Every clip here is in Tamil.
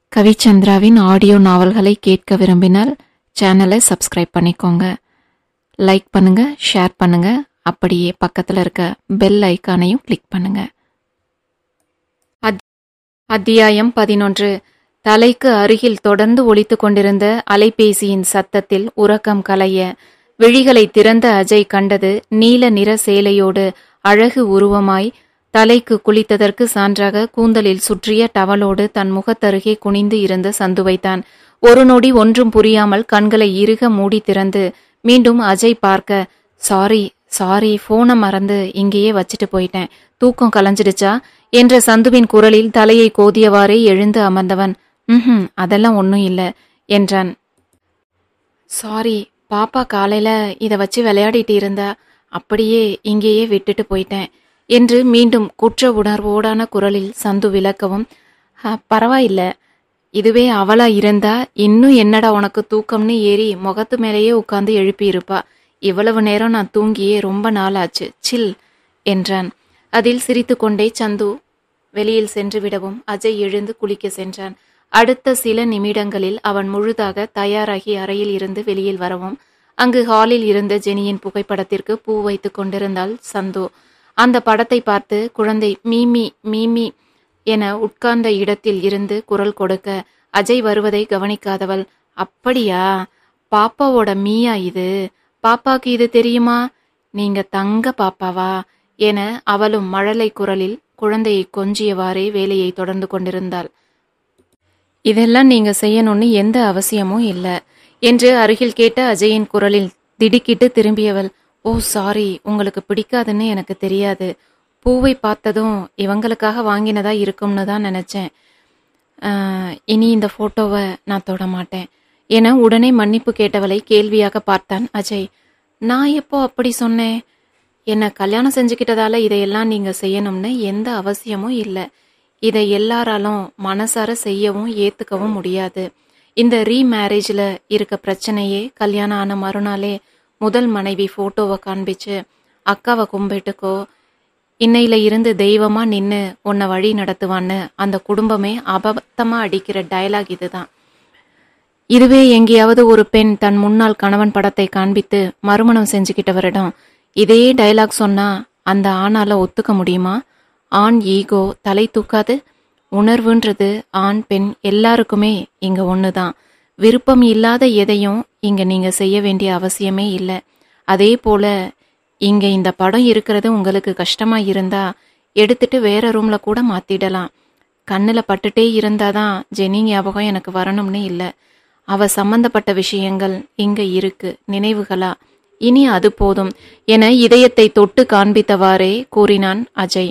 கவிச்சந்திராவின் ஆடியோ நாவல்களை கேட்க விரும்பினால் சேனலை சப்ஸ்கிரைப் பண்ணிக்கோங்க லைக் பண்ணுங்க ஷேர் பண்ணுங்க அப்படியே பக்கத்தில் இருக்க பெல் ஐக்கானையும் கிளிக் பண்ணுங்க அத்- அத்தியாயம் பதினொன்று தலைக்கு அருகில் தொடர்ந்து ஒலித்துக் கொண்டிருந்த அலைபேசியின் சத்தத்தில் உறக்கம் கலைய விழிகளை திறந்த அஜய் கண்டது நீல நிற சேலையோடு அழகு உருவமாய் தலைக்கு குளித்ததற்கு சான்றாக கூந்தலில் சுற்றிய டவலோடு தன் முகத்தருகே குனிந்து இருந்த சந்துவைத்தான் ஒரு நொடி ஒன்றும் புரியாமல் கண்களை இறுக மூடி திறந்து மீண்டும் அஜய் பார்க்க சாரி சாரி போனை மறந்து இங்கேயே வச்சுட்டு போயிட்டேன் தூக்கம் கலைஞ்சிடுச்சா என்ற சந்துவின் குரலில் தலையை கோதியவாறே எழுந்து அமர்ந்தவன் ம் அதெல்லாம் ஒன்றும் இல்லை என்றான் சாரி பாப்பா காலையில இத வச்சு விளையாடிட்டு இருந்தா அப்படியே இங்கேயே விட்டுட்டு போயிட்டேன் என்று மீண்டும் குற்ற உணர்வோடான குரலில் சந்து விளக்கவும் "அ, பரவாயில்ல இதுவே அவளா இருந்தா இன்னும் என்னடா உனக்கு தூக்கம்னு ஏறி முகத்து மேலேயே உட்கார்ந்து எழுப்பி இருப்பா இவ்வளவு நேரம் நான் தூங்கியே ரொம்ப நாளாச்சு சில் என்றான் அதில் சிரித்துக்கொண்டே சந்து வெளியில் சென்று விடவும் அஜய் எழுந்து குளிக்க சென்றான் அடுத்த சில நிமிடங்களில் அவன் முழுதாக தயாராகி அறையில் இருந்து வெளியில் வரவும் அங்கு ஹாலில் இருந்த ஜெனியின் புகைப்படத்திற்கு பூ வைத்துக் கொண்டிருந்தாள் சந்து அந்த படத்தை பார்த்து குழந்தை மீமி மீமி என உட்கார்ந்த இடத்தில் இருந்து குரல் கொடுக்க அஜய் வருவதை கவனிக்காதவள் அப்படியா பாப்பாவோட மீயா இது பாப்பாக்கு இது தெரியுமா நீங்க தங்க பாப்பாவா என அவளும் மழலை குரலில் குழந்தையை கொஞ்சியவாறே வேலையை தொடர்ந்து கொண்டிருந்தாள் இதெல்லாம் நீங்க செய்யணும்னு எந்த அவசியமும் இல்ல என்று அருகில் கேட்ட அஜயின் குரலில் திடுக்கிட்டு திரும்பியவள் ஓ சாரி உங்களுக்கு பிடிக்காதுன்னு எனக்கு தெரியாது பூவை பார்த்ததும் இவங்களுக்காக வாங்கினதா இருக்கும்னு தான் நினைச்சேன் ஆஹ், இனி இந்த போட்டோவை நான் தொட மாட்டேன் என உடனே மன்னிப்பு கேட்டவளை கேள்வியாக பார்த்தான் அஜய் நான் எப்போ அப்படி சொன்னேன் என்ன கல்யாணம் செஞ்சுக்கிட்டதால இதையெல்லாம் நீங்க செய்யணும்னு எந்த அவசியமும் இல்லை இதை எல்லாராலும் மனசார செய்யவும் ஏத்துக்கவும் முடியாது இந்த ரீமேரேஜ்ல இருக்க பிரச்சனையே கல்யாணம் ஆன மறுநாளே முதல் மனைவி போட்டோவை காண்பிச்சு அக்காவை கும்பிட்டுக்கோ இன்னையில இருந்து தெய்வமா நின்னு உன்னை வழி நடத்துவான்னு அந்த குடும்பமே அபத்தமா அடிக்கிற டயலாக் இதுதான் இதுவே எங்கேயாவது ஒரு பெண் தன் முன்னாள் கணவன் படத்தை காண்பித்து மறுமணம் செஞ்சுக்கிட்டவரிடம் இதே டயலாக் சொன்னா அந்த ஆணால ஒத்துக்க முடியுமா ஆண் ஈகோ தலை தூக்காது உணர்வுன்றது ஆண் பெண் எல்லாருக்குமே இங்க ஒண்ணுதான் விருப்பம் இல்லாத எதையும் இங்க நீங்க செய்ய வேண்டிய அவசியமே இல்லை அதே போல இங்க இந்த படம் இருக்கிறது உங்களுக்கு கஷ்டமா இருந்தா எடுத்துட்டு வேற ரூம்ல கூட மாத்திடலாம் கண்ணுல பட்டுட்டே இருந்தாதான் ஜெனி ஞாபகம் எனக்கு வரணும்னு இல்லை அவ சம்பந்தப்பட்ட விஷயங்கள் இங்க இருக்கு நினைவுகளா இனி அது போதும் என இதயத்தை தொட்டு காண்பித்தவாறே கூறினான் அஜய்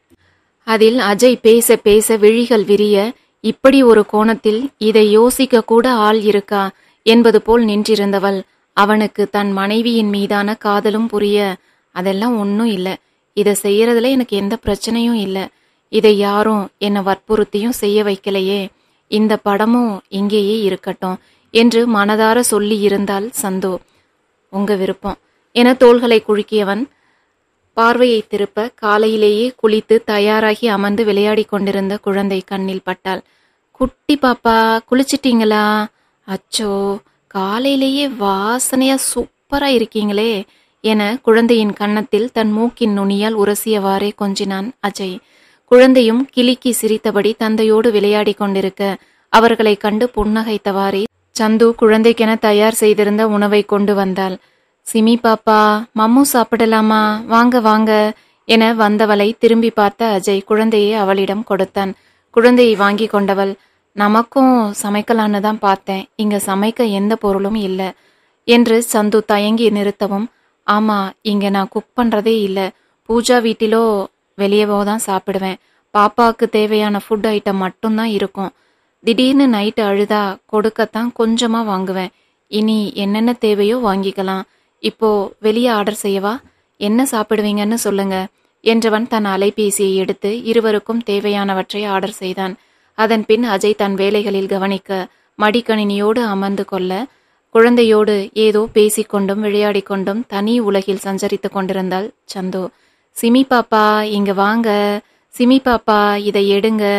அதில் அஜய் பேச பேச விழிகள் விரிய இப்படி ஒரு கோணத்தில் இதை யோசிக்க கூட ஆள் இருக்கா என்பது போல் நின்றிருந்தவள் அவனுக்கு தன் மனைவியின் மீதான காதலும் புரிய அதெல்லாம் ஒன்றும் இல்லை இதை செய்யறதுல எனக்கு எந்த பிரச்சனையும் இல்லை இதை யாரும் என்னை வற்புறுத்தியும் செய்ய வைக்கலையே இந்த படமும் இங்கேயே இருக்கட்டும் என்று மனதார சொல்லி இருந்தால் சந்தோ உங்க விருப்பம் என தோள்களை குலுக்கியவன் பார்வையை திருப்ப காலையிலேயே குளித்து தயாராகி அமர்ந்து விளையாடிக் கொண்டிருந்த குழந்தை கண்ணில் பட்டாள் குட்டி பாப்பா குளிச்சிட்டீங்களா அச்சோ காலையிலேயே வாசனையா சூப்பரா இருக்கீங்களே என குழந்தையின் கன்னத்தில் தன் மூக்கின் நுனியால் உரசியவாறே கொஞ்சினான் அஜய் குழந்தையும் கிளிக்கி சிரித்தபடி தந்தையோடு விளையாடிக் கொண்டிருக்க அவர்களை கண்டு புன்னகைத்தவாறே சந்து குழந்தைக்கென தயார் செய்திருந்த உணவை கொண்டு வந்தாள் சிமி பாப்பா மம்மு சாப்பிடலாமா வாங்க வாங்க என வந்தவளை திரும்பி பார்த்த அஜய் குழந்தையை அவளிடம் கொடுத்தான் குழந்தையை வாங்கி கொண்டவள் நமக்கும் சமைக்கலான்னு தான் பார்த்தேன் இங்க சமைக்க எந்த பொருளும் இல்லை என்று சந்து தயங்கி நிறுத்தவும் ஆமா இங்க நான் குக் பண்றதே இல்லை பூஜா வீட்டிலோ வெளியவோ தான் சாப்பிடுவேன் பாப்பாவுக்கு தேவையான ஃபுட் ஐட்டம் மட்டும்தான் இருக்கும் திடீர்னு நைட்டு அழுதா கொடுக்கத்தான் கொஞ்சமா வாங்குவேன் இனி என்னென்ன தேவையோ வாங்கிக்கலாம் இப்போ வெளியே ஆர்டர் செய்யவா என்ன சாப்பிடுவீங்கன்னு சொல்லுங்க என்றவன் தன் அலைபேசியை எடுத்து இருவருக்கும் தேவையானவற்றை ஆர்டர் செய்தான் அதன் பின் அஜய் தன் வேலைகளில் கவனிக்க மடிக்கணினியோடு அமர்ந்து கொள்ள குழந்தையோடு ஏதோ பேசிக்கொண்டும் விளையாடிக் கொண்டும் தனி உலகில் சஞ்சரித்துக் கொண்டிருந்தாள் சந்து சிமி பாப்பா இங்க வாங்க சிமி பாப்பா இதை எடுங்க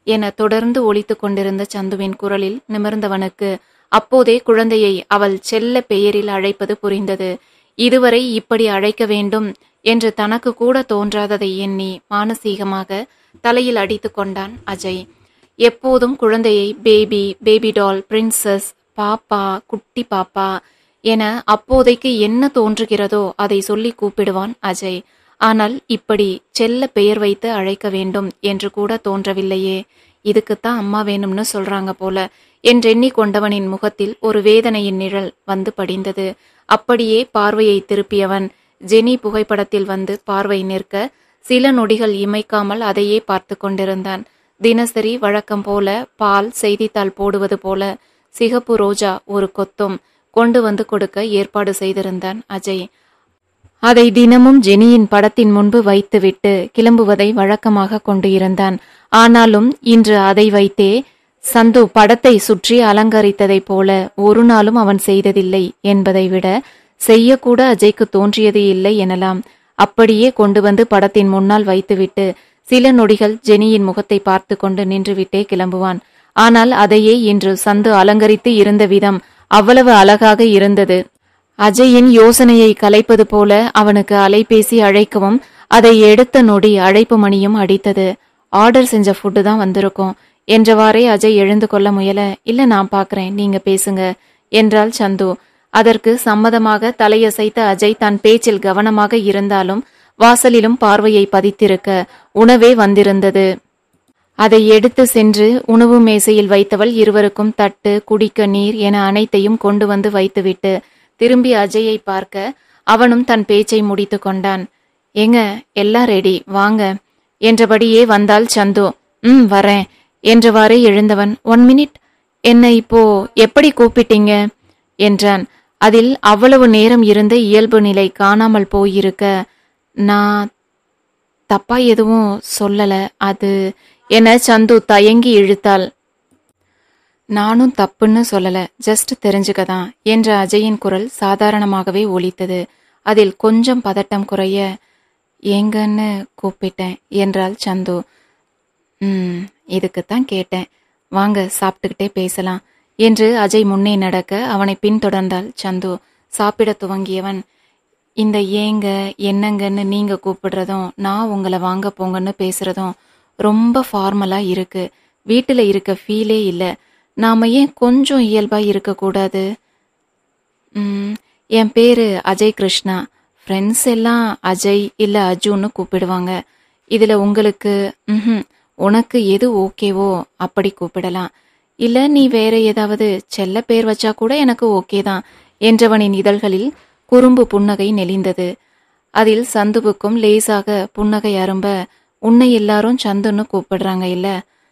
என தொடர்ந்து ஒலித்து கொண்டிருந்த சந்துவின் குரலில் நிமிர்ந்தவனுக்கு அப்போதே குழந்தையை அவள் செல்ல பெயரில் அழைப்பது புரிந்தது இதுவரை இப்படி அழைக்க வேண்டும் என்று தனக்கு கூட தோன்றாததை எண்ணி மானசீகமாக தலையில் அடித்து கொண்டான் அஜய் எப்போதும் குழந்தையை பேபி பேபி டால் பிரின்சஸ் பாப்பா குட்டி பாப்பா என அப்போதைக்கு என்ன தோன்றுகிறதோ அதை சொல்லி கூப்பிடுவான் அஜய் ஆனால் இப்படி செல்ல பெயர் வைத்து அழைக்க வேண்டும் என்று கூட தோன்றவில்லையே இதுக்குத்தான் அம்மா வேணும்னு சொல்றாங்க போல என்றெண்ணி கொண்டவனின் முகத்தில் ஒரு வேதனையின் நிழல் வந்து படிந்தது அப்படியே பார்வையை திருப்பியவன் ஜெனி புகைப்படத்தில் வந்து பார்வை நிற்க சில நொடிகள் இமைக்காமல் அதையே பார்த்து கொண்டிருந்தான் தினசரி வழக்கம் போல பால் செய்தித்தாள் போடுவது போல சிகப்பு ரோஜா ஒரு கொத்தும் கொண்டு வந்து கொடுக்க ஏற்பாடு செய்திருந்தான் அஜய் அதை தினமும் ஜெனியின் படத்தின் முன்பு வைத்துவிட்டு கிளம்புவதை வழக்கமாக கொண்டு இருந்தான் ஆனாலும் இன்று அதை வைத்தே சந்து படத்தை சுற்றி அலங்கரித்ததைப் போல ஒரு நாளும் அவன் செய்ததில்லை என்பதை விட செய்யக்கூட அஜய்க்கு தோன்றியது இல்லை எனலாம் அப்படியே கொண்டு வந்து படத்தின் முன்னால் வைத்துவிட்டு சில நொடிகள் ஜெனியின் முகத்தை பார்த்து கொண்டு நின்றுவிட்டே கிளம்புவான் ஆனால் அதையே இன்று சந்து அலங்கரித்து இருந்த விதம் அவ்வளவு அழகாக இருந்தது அஜயின் யோசனையை கலைப்பது போல அவனுக்கு அலைபேசி அழைக்கவும் அதை எடுத்த நொடி அழைப்பு மணியும் அடித்தது ஆர்டர் செஞ்ச ஃபுட்டு தான் வந்திருக்கும் என்றவாறே அஜய் எழுந்து கொள்ள முயல இல்ல நான் பாக்குறேன் நீங்க பேசுங்க என்றாள் சந்து அதற்கு சம்மதமாக தலையசைத்த அஜய் தன் பேச்சில் கவனமாக இருந்தாலும் வாசலிலும் பார்வையை பதித்திருக்க உணவே வந்திருந்தது அதை எடுத்து சென்று உணவு மேசையில் வைத்தவள் இருவருக்கும் தட்டு குடிக்க நீர் என அனைத்தையும் கொண்டு வந்து வைத்துவிட்டு திரும்பி அஜயை பார்க்க அவனும் தன் பேச்சை முடித்து கொண்டான் ஏங்க எல்லாம் ரெடி வாங்க என்றபடியே வந்தாள் சந்து ம் வரேன் என்றவாறே எழுந்தவன் ஒன் மினிட் என்ன இப்போ எப்படி கூப்பிட்டீங்க என்றான் அதில் அவ்வளவு நேரம் இருந்த இயல்பு நிலை காணாமல் போயிருக்க நான் தப்பா எதுவும் சொல்லல அது என சந்து தயங்கி இழுத்தாள் நானும் தப்புன்னு சொல்லல ஜஸ்ட் தெரிஞ்சுக்கதான் என்ற அஜயின் குரல் சாதாரணமாகவே ஒலித்தது அதில் கொஞ்சம் பதட்டம் குறைய ஏங்கன்னு கூப்பிட்டேன் என்றாள் சந்து ம் இதுக்குத்தான் கேட்டேன் வாங்க சாப்பிட்டுக்கிட்டே பேசலாம் என்று அஜய் முன்னே நடக்க அவனை பின்தொடர்ந்தாள் சந்து சாப்பிட துவங்கியவன் இந்த ஏங்க என்னங்கன்னு நீங்க கூப்பிடுறதும் நான் உங்களை வாங்க போங்கன்னு பேசுறதும் ரொம்ப ஃபார்மலா இருக்கு வீட்டுல இருக்க ஃபீலே இல்ல நாம ஏன் கொஞ்சம் இயல்பா இருக்கக்கூடாது ம், என் பேரு அஜய் கிருஷ்ணா ஃப்ரெண்ட்ஸ் எல்லாம் அஜய் இல்ல அஜுன்னு கூப்பிடுவாங்க இதுல உங்களுக்கு ம்ஹும், உனக்கு எது ஓகேவோ அப்படி கூப்பிடலாம் இல்ல நீ வேற ஏதாவது செல்ல பேர் வச்சா கூட எனக்கு ஓகே தான் என்றவனின் இதழ்களில் குறும்பு புன்னகை நெளிந்தது அதில் சந்துவுக்கும் லேசாக புன்னகை அரும்ப உன்னை எல்லாரும் சந்துன்னு கூப்பிடுறாங்க இல்ல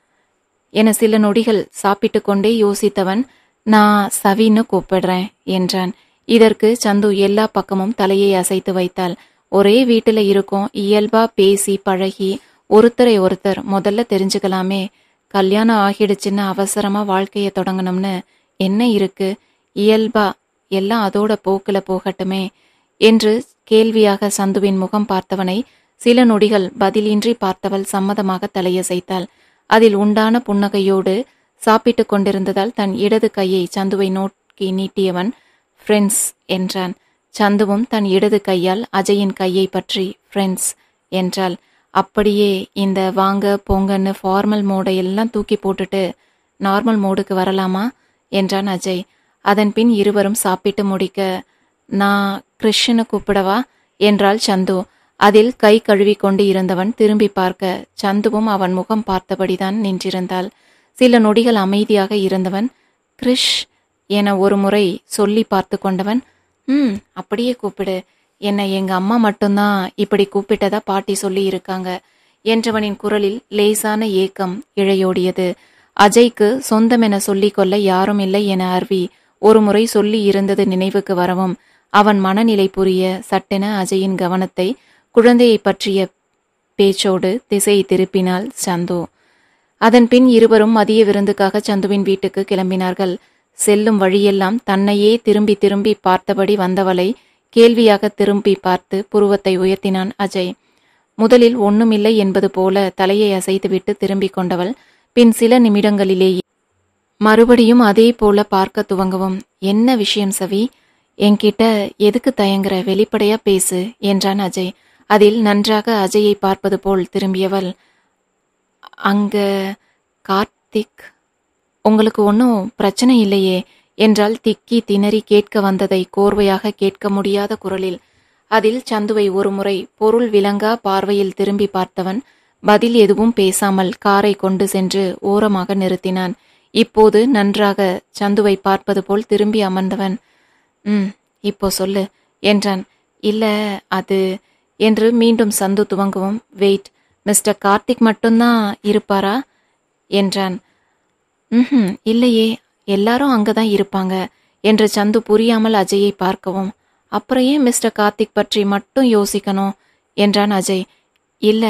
என சில நொடிகள் சாப்பிட்டு கொண்டே யோசித்தவன் நான் சவின்னு கூப்பிடுறேன் என்றான் இதற்கு சந்து எல்லா பக்கமும் தலையை அசைத்து வைத்தாள் ஒரே வீட்டுல இருக்கோம் இயல்பா பேசி பழகி ஒருத்தரை ஒருத்தர் முதல்ல தெரிஞ்சுக்கலாமே கல்யாணம் ஆகிடுச்சுன்னு அவசரமா வாழ்க்கைய தொடங்கணும்னு என்ன இருக்கு இயல்பா எல்லாம் அதோட போக்குல போகட்டுமே என்று கேள்வியாக சந்துவின் முகம் பார்த்தவனை சில நொடிகள் பதிலின்றி பார்த்தவள் சம்மதமாக தலையசைத்தாள் அதில் உண்டான புன்னகையோடு சாப்பிட்டு கொண்டிருந்ததால் தன் இடது கையை சந்துவை நோக்கி நீட்டியவன் ஃப்ரெண்ட்ஸ் என்றான் சந்துவும் தன் இடது கையால் அஜயின் கையை பற்றி ஃப்ரெண்ட்ஸ் என்றாள் அப்படியே இந்த வாங்க போங்கன்னு ஃபார்மல் மோடை எல்லாம் தூக்கி போட்டுட்டு நார்மல் மோடுக்கு வரலாமா என்றான் அஜய் அதன் பின் இருவரும் சாப்பிட்டு முடிக்க நான் கிறிஷனு கூப்பிடவா என்றாள் சந்து அதில் கை கழுவி கொண்டு இருந்தவன் திரும்பி பார்க்க சந்துவும் அவன் முகம் பார்த்தபடிதான் நின்றிருந்தாள் சில நொடிகள் அமைதியாக இருந்தவன் கிரிஷ் என ஒரு முறை சொல்லி பார்த்து கொண்டவன் ம் அப்படியே கூப்பிடு என்னை எங்க அம்மா மட்டும்தான் இப்படி கூப்பிட்டதா பாட்டி சொல்லி இருக்காங்க என்றவனின் குரலில் லேசான ஏக்கம் இழையோடியது அஜய்க்கு சொந்தமென சொல்லிக் கொள்ள யாரும் இல்லை என அருவி ஒரு முறை சொல்லி இருந்தது நினைவுக்கு வரவும் அவன் மனநிலை புரிய சட்டென அஜயின் கவனத்தை குழந்தையை பற்றிய பேச்சோடு திசையை திருப்பினாள் சந்து அதன் பின் இருவரும் மதிய விருந்துக்காக சந்துவின் வீட்டுக்கு கிளம்பினார்கள் செல்லும் வழியெல்லாம் தன்னையே திரும்பி திரும்பி பார்த்தபடி வந்தவளை கேள்வியாக திரும்பி பார்த்து புருவத்தை உயர்த்தினான் அஜய் முதலில் ஒண்ணுமில்லை என்பது போல தலையை அசைத்துவிட்டு திரும்பிக் கொண்டவள் பின் சில நிமிடங்களிலேயே மறுபடியும் அதே போல பார்க்க துவங்கவும் என்ன விஷயம் சவி என்கிட்ட எதுக்கு தயங்குற வெளிப்படையா பேசு என்றான் அஜய் அதில் நன்றாக அஜயை பார்ப்பது போல் திரும்பியவள் அங்க கார்த்திக் உங்களுக்கு ஒன்றும் பிரச்சனை இல்லையே என்றால் திக்கி திணறி கேட்க வந்ததை கோர்வையாக கேட்க முடியாத குரலில் அதில் சந்துவை ஒருமுறை பொருள் விளங்கா பார்வையில் திரும்பி பார்த்தவன் பதில் எதுவும் பேசாமல் காரை கொண்டு சென்று ஓரமாக நிறுத்தினான் இப்போது நன்றாக சந்துவை பார்ப்பது போல் திரும்பி அமர்ந்தவன் ம் இப்போ சொல்லு என்றான் இல்ல அது என்று மீண்டும் சந்து துவங்கவும் வெயிட் மிஸ்டர் கார்த்திக் மட்டும்தான் இருப்பாரா என்றான் ம் இல்லையே எல்லாரும் அங்கதான் இருப்பாங்க என்று சந்து புரியாமல் அஜயை பார்க்கவும் அப்புறம் ஏன் மிஸ்டர் கார்த்திக் பற்றி மட்டும் யோசிக்கணும் என்றான் அஜய் இல்ல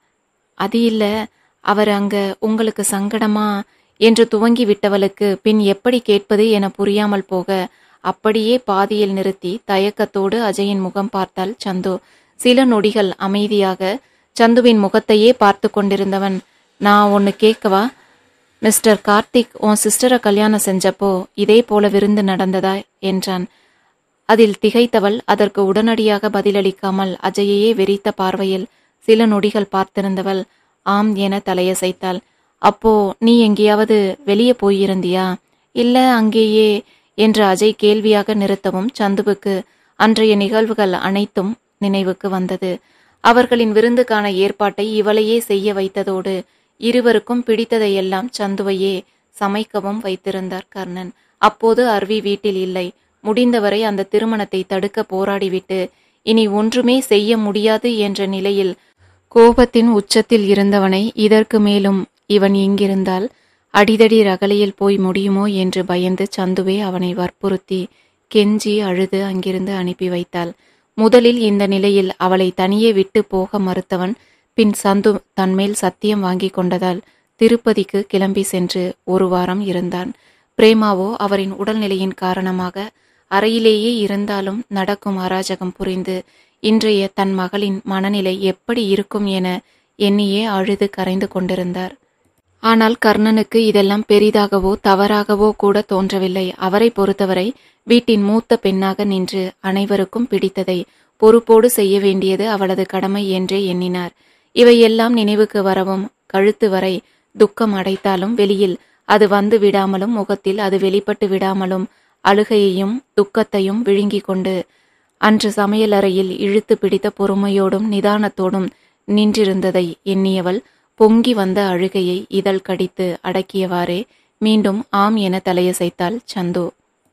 அது இல்ல அவர் அங்க உங்களுக்கு சங்கடமா என்று துவங்கி விட்டவளுக்கு பின் எப்படி கேட்பது என புரியாமல் போக அப்படியே பாதியில் நிறுத்தி தயக்கத்தோடு அஜயின் முகம் பார்த்தாள் சந்து சில நொடிகள் அமைதியாக சந்துவின் முகத்தையே பார்த்து கொண்டிருந்தவன் நான் ஒன்னு கேட்கவா மிஸ்டர் கார்த்திக் உன் சிஸ்டரை கல்யாணம் செஞ்சப்போ இதே போல விருந்து நடந்ததா என்றான் அதில் திகைத்தவள் அதற்கு உடனடியாக பதிலளிக்காமல் அஜயையே வெறித்த பார்வையில் சில நொடிகள் பார்த்திருந்தவள் ஆம் என தலையசைத்தாள் அப்போ நீ எங்கேயாவது வெளியே போயிருந்தியா இல்ல அங்கேயே என்று அஜய் கேள்வியாக நிறுத்தவும் சந்துவுக்கு அன்றைய நிகழ்வுகள் அனைத்தும் நினைவுக்கு வந்தது அவர்களின் விருந்துக்கான ஏற்பாட்டை இவளையே செய்ய வைத்ததோடு இருவருக்கும் பிடித்ததையெல்லாம் சந்துவையே சமைக்கவும் வைத்திருந்தார் கர்ணன் அப்போது அர்வி வீட்டில் இல்லை முடிந்தவரை அந்த திருமணத்தை தடுக்க போராடிவிட்டு இனி ஒன்றுமே செய்ய முடியாது என்ற நிலையில் கோபத்தின் உச்சத்தில் இருந்தவனை இதற்கு மேலும் இவன் இங்கிருந்தால் அடிதடி ரகலையில் போய் முடியுமோ என்று பயந்து சந்துவே அவனை வற்புறுத்தி கெஞ்சி அழுது அங்கிருந்து அனுப்பி வைத்தாள் முதலில் இந்த நிலையில் அவளை தனியே விட்டு போக மறுத்தவன் பின் சந்து தன்மேல் சத்தியம் வாங்கி கொண்டதால் திருப்பதிக்கு கிளம்பி சென்று ஒரு வாரம் இருந்தான் பிரேமாவோ அவரின் உடல்நிலையின் காரணமாக அறையிலேயே இருந்தாலும் நடக்கும் அராஜகம் புரிந்து இன்றைய தன் மகளின் மனநிலை எப்படி இருக்கும் என எண்ணியே அழுது கரைந்து கொண்டிருந்தார் ஆனால் கர்ணனுக்கு இதெல்லாம் பெரிதாகவோ தவறாகவோ கூட தோன்றவில்லை அவரை பொறுத்தவரை வீட்டின் மூத்த பெண்ணாக நின்று அனைவருக்கும் பிடித்ததை பொறுப்போடு செய்ய வேண்டியது அவளது கடமை என்றே எண்ணினார் இவையெல்லாம் நினைவுக்கு வரவும் கழுத்து வரை துக்கம் அடைத்தாலும் வெளியில் அது வந்து விடாமலும் முகத்தில் அது வெளிப்பட்டு விடாமலும் அழுகையையும் துக்கத்தையும் விழுங்கிக் கொண்டு அன்று சமையலறையில் இழுத்து பிடித்த பொறுமையோடும் நிதானத்தோடும் நின்றிருந்ததை எண்ணியவள் பொங்கி வந்த அழுகையை இதழ் கடித்து அடக்கியவாறே மீண்டும் ஆம் என தலையசைத்தாள் சந்து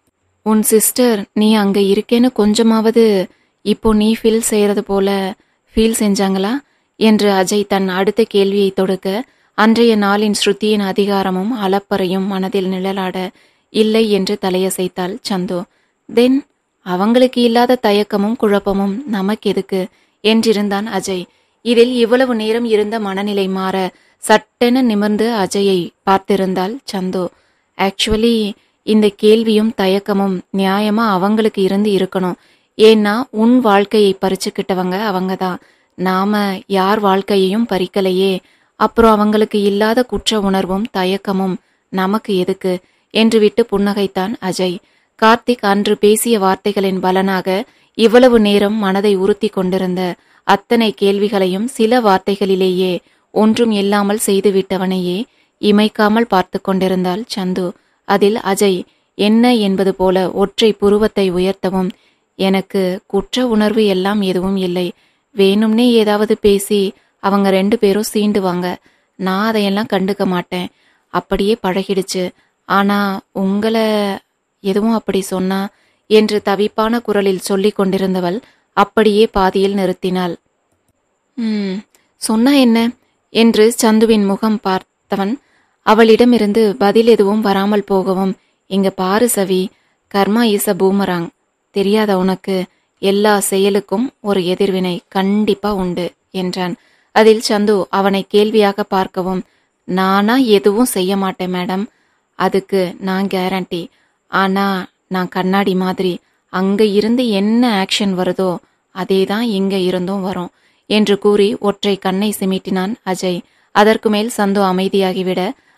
உன் சிஸ்டர் நீ அங்க இருக்கேன்னு கொஞ்சமாவது இப்போ நீ ஃபீல் செய்யறது போல ஃபீல் செஞ்சாங்களா என்று அஜய் தன் அடுத்த கேள்வியை தொடுக்க அன்றைய நாளின் ஸ்ருதியின் அதிகாரமும் அலப்பறையும் மனதில் நிழலாட இல்லை என்று தலையசைத்தாள் சந்து தென் அவங்களுக்கு இல்லாத தயக்கமும் குழப்பமும் நமக்கு எதுக்கு என்றிருந்தான் அஜய் இதில் இவ்வளவு நேரம் இருந்த மனநிலை மாற சட்டென நிமிர்ந்து அஜயை பார்த்திருந்தாள் சந்து ஆக்சுவலி இந்த கேள்வியும் தயக்கமும் நியாயமா அவங்களுக்கு இருந்து இருக்கணும் ஏன்னா உன் வாழ்க்கையை பறிச்சுக்கிட்டவங்க அவங்க தான் நாம யார் வாழ்க்கையையும் பறிக்கலையே அப்புறம் அவங்களுக்கு இல்லாத குற்ற உணர்வும் தயக்கமும் நமக்கு எதுக்கு என்று விட்டு புன்னகைத்தான் அஜய் கார்த்திக் அன்று பேசிய வார்த்தைகளின் பலனாக இவ்வளவு நேரம் மனதை உறுத்தி கொண்டிருந்த அத்தனை கேள்விகளையும் சில வார்த்தைகளிலேயே ஒன்றும் இல்லாமல் செய்துவிட்டவனையே இமைக்காமல் பார்த்து கொண்டிருந்தாள் சந்து அதில் அஜய் என்ன என்பது போல ஒற்றை புருவத்தை உயர்த்தவும் எனக்கு குற்ற உணர்வு எல்லாம் எதுவும் இல்லை வேணும்னே ஏதாவது பேசி அவங்க ரெண்டு பேரும் சீண்டுவாங்க நான் அதையெல்லாம் கண்டுக்க மாட்டேன் அப்படியே பழகிடுச்சு ஆனா உங்களை எதுவும் அப்படி சொன்னா என்று தவிப்பான குரலில் சொல்லிக் கொண்டிருந்தவள் அப்படியே பாதியில் நிறுத்தினாள் ம் சொன்னா என்ன என்று சந்துவின் முகம் பார்த்தவன் அவளிடமிருந்து பதில் எதுவும் வராமல் போகவும் இங்க பாரு சவி கர்மா இஸ் அ பூமராங் தெரியாத உனக்கு எல்லா செயலுக்கும் ஒரு எதிர்வினை கண்டிப்பா உண்டு என்றான் அதில் சந்து அவனை கேள்வியாக பார்க்கவும் நானா எதுவும் செய்ய மாட்டேன் மேடம் அதுக்கு நான் கேரண்டி ஆனா நான் கண்ணாடி மாதிரி அங்க இருந்து என்ன ஆக்ஷன் வருதோ அதே தான் இங்க இருந்தும் வரும் என்று கூறி ஒற்றை கண்ணை சிமிட்டினான் அஜய் அதற்கு மேல் சந்து அமைதியாகிவிட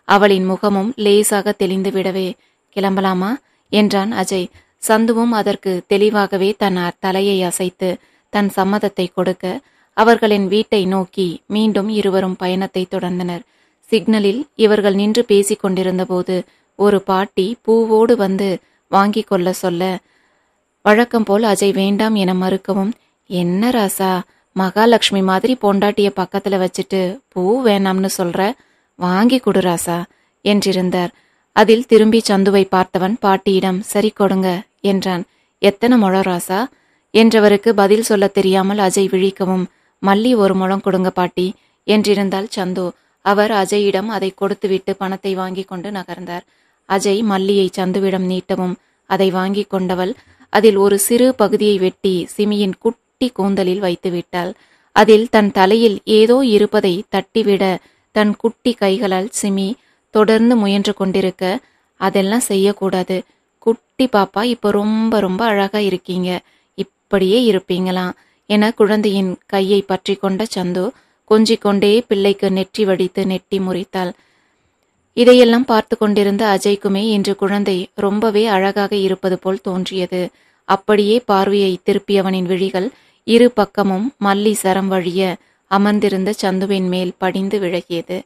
அவளின் முகமும் லேசாக தெளிந்து விடவே கிளம்பலாமா என்றான் அஜய் சந்துவும் அதற்கு தெளிவாகவே தன் அ- தலையை அசைத்து தன் சம்மதத்தை கொடுக்க அவர்களின் வீட்டை நோக்கி மீண்டும் இருவரும் பயணத்தை தொடர்ந்தனர் சிக்னலில் இவர்கள் நின்று பேசிக் கொண்டிருந்தபோது ஒரு பாட்டி பூவோடு வந்து வாங்கிக் கொள்ள சொல்ல வழக்கம் போல் அஜய் வேண்டாம் என மறுக்கவும் என்ன ராசா மகாலட்சுமி மாதிரி பொண்டாட்டிய பக்கத்துல வச்சுட்டு பூ வேணாம்னு சொல்ற வாங்கி கொடு ராசா என்றிருந்தார் அதில் திரும்பி சந்துவை பார்த்தவன் பாட்டியிடம் சரி கொடுங்க என்றான் எத்தனை முழம் ராசா என்றவருக்கு பதில் சொல்லத் தெரியாமல் அஜய் விழிக்கவும் மல்லி ஒரு முழம் கொடுங்க பாட்டி என்றிருந்தால் சந்து அவர் அஜயிடம் அதை கொடுத்துவிட்டு பணத்தை வாங்கி கொண்டு நகர்ந்தார் அஜய் மல்லியை சந்துவிடம் நீட்டவும் அதை வாங்கி கொண்டவள் அதில் ஒரு சிறு பகுதியை வெட்டி சிமியின் குட்டி கூந்தலில் வைத்து விட்டாள் அதில் தன் தலையில் ஏதோ இருப்பதை தட்டிவிட தன் குட்டி கைகளால் சிமி தொடர்ந்து முயன்று கொண்டிருக்க அதெல்லாம் செய்யக்கூடாது குட்டி பாப்பா இப்போ ரொம்ப ரொம்ப அழகா இருக்கீங்க இப்படியே இருப்பீங்களாம் என குழந்தையின் கையை பற்றி கொண்ட சந்து கொஞ்சிக் கொண்டே பிள்ளைக்கு நெற்றி வடித்து நெட்டி முறித்தாள் இதையெல்லாம் பார்த்து கொண்டிருந்த அஜய்க்குமே இன்று குழந்தை ரொம்பவே அழகாக இருப்பது போல் தோன்றியது அப்படியே பார்வையை திருப்பியவனின் விழிகள் இரு பக்கமும் மல்லி சரம் வழிய அமர்ந்திருந்த சந்துவின் மேல் படிந்து விலகியது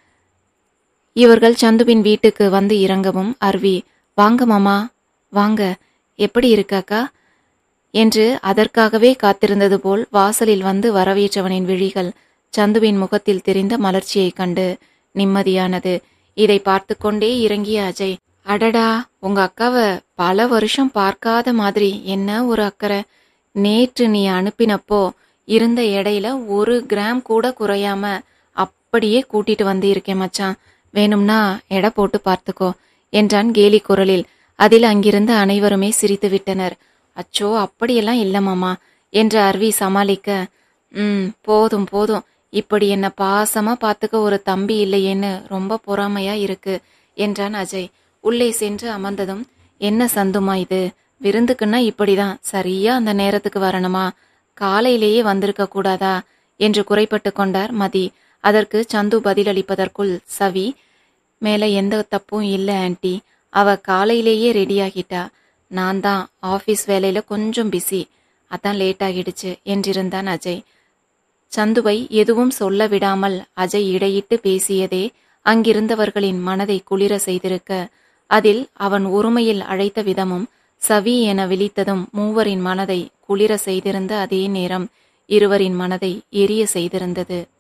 இவர்கள் சந்துவின் வீட்டுக்கு வந்து இறங்கவும் அர்வி வாங்க மாமா வாங்க எப்படி இருக்காக்கா என்று அதற்காகவே காத்திருந்தது போல் வாசலில் வந்து வரவேற்றவனின் விழிகள் சந்துவின் முகத்தில் தெரிந்த மலர்ச்சியைக் கண்டு நிம்மதியானது இதை பார்த்து கொண்டே இறங்கிய அஜய் அடடா உங்க அக்காவை பல வருஷம் பார்க்காத மாதிரி என்ன ஒரு அக்கறை நேற்று நீ அனுப்பினப்போ இருந்த எடையில ஒரு கிராம் கூட குறையாம அப்படியே கூட்டிட்டு வந்து இருக்கேன் மச்சான் வேணும்னா எடை போட்டு பார்த்துக்கோ என்றான் கேலி குரலில் அதில் அங்கிருந்த அனைவருமே சிரித்து விட்டனர் அச்சோ அப்படியெல்லாம் இல்ல மாமா என்று அர்வி சமாளிக்க ம் போதும் போதும் இப்படி என்ன பாசமா பார்த்துக்க ஒரு தம்பி இல்லையேன்னு ரொம்ப பொறாமையா இருக்கு என்றான் அஜய் உள்ளே சென்று அமர்ந்ததும் என்ன சந்துமா இது விருந்துக்குன்னா இப்படிதான் சரியா அந்த நேரத்துக்கு வரணுமா காலையிலேயே வந்திருக்க கூடாதா என்று குறைப்பட்டு கொண்டார் மதி அதற்கு சந்து பதிலளிப்பதற்குள் சவி மேல எந்த தப்பும் இல்லை ஆன்ட்டி அவ காலையிலேயே ரெடியாகிட்டா நான் தான் ஆஃபீஸ் வேலையில கொஞ்சம் பிஸி அதான் லேட் ஆகிடுச்சு என்றிருந்தான் அஜய் சந்துவை எதுவும் சொல்ல விடாமல் அஜய் இடையிட்டு பேசியதே அங்கிருந்தவர்களின் மனதை குளிர செய்திருக்க அதில் அவன் ஒருமையில் அழைத்த விதமும் சவி என விழித்ததும் மூவரின் மனதை குளிர செய்திருந்த அதே நேரம் இருவரின் மனதை எரிய செய்திருந்தது